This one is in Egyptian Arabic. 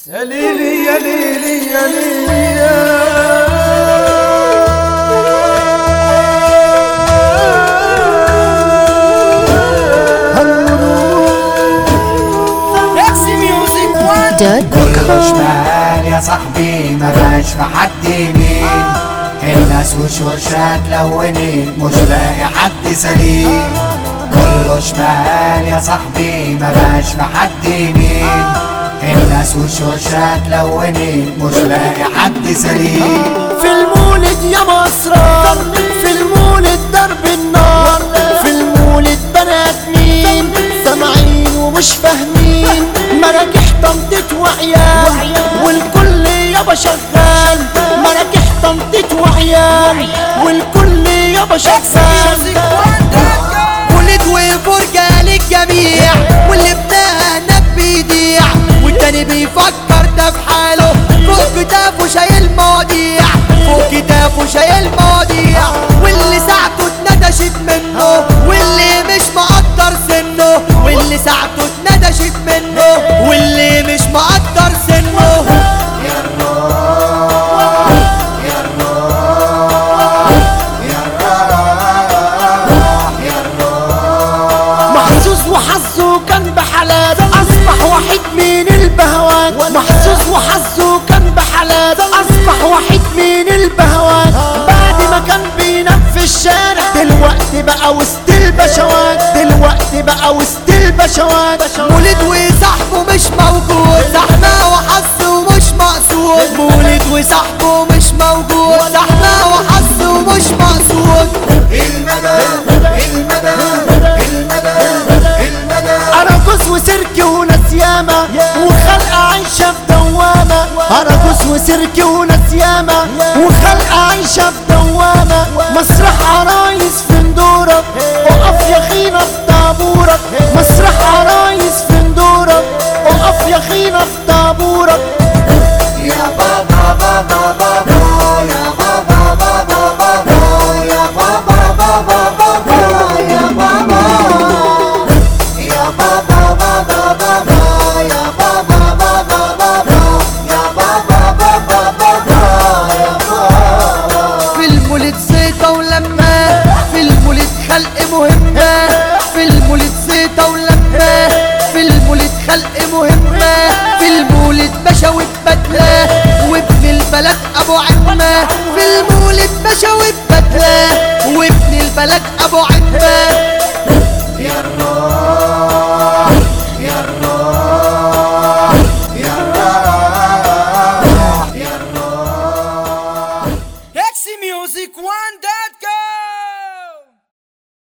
يا ليلي يا ليلي يا ليلي يا دوت كله شمال يا صاحبي ما بقاش في حد يمين الناس وشوشها اتلونت مش لاقي حد سليم كله شمال يا صاحبي ما بقاش في حد يمين الناس وشوشها اتلونت مش لاقي حد سليم في المولد يا مسرار في المولد درب النار في المولد بنات مين سامعين ومش فاهمين مراجح طنطت وعيال والكل يابا شغال مراجح طنطت وعيال والكل يابا شغال ولد وفرجة للجميع واللي ابنها هناك بيضيع والتاني بيفكر ده في حاله فوق كتافه شايل مواضيع فوق كتافه شايل مواضيع واللي ساعته اتندشت منه واللي مش مقدر سنه واللي ساعته اتندشت منه واللي مش مقدر سنه محظوظ وحظه كان بحالات اصبح وحيد من البهوات محظوظ وحظه كان بحالات اصبح وحيد من البهوات بعد ما كان بينام في الشارع دلوقتي بقى وسط البشوات دلوقتي بقى وسط البشوات مولد وصاحبه مش موجود زحمة وحظ ومش مقصود مولد وصاحبه مش موجود زحمة وحظ ومش مقصود أرجوز وسيركي وناس ياما وخلقة عايشة في دوامة أرجوز وسيركي وناس ياما وخلقة عايشة في دوامة مسرح عرايس في ندورك وقف يا خينا في طابورك مسرح عرايس في ندورك وقف يا خينا في طابورك في المولد زيطة ولما في المولد خلق مهمة في المولد زيطة ولما في المولد خلق مهمة في المولد بشوي بدلة وابن البلد أبو عمة في المولد بشوي بدلة وابن البلد أبو عمة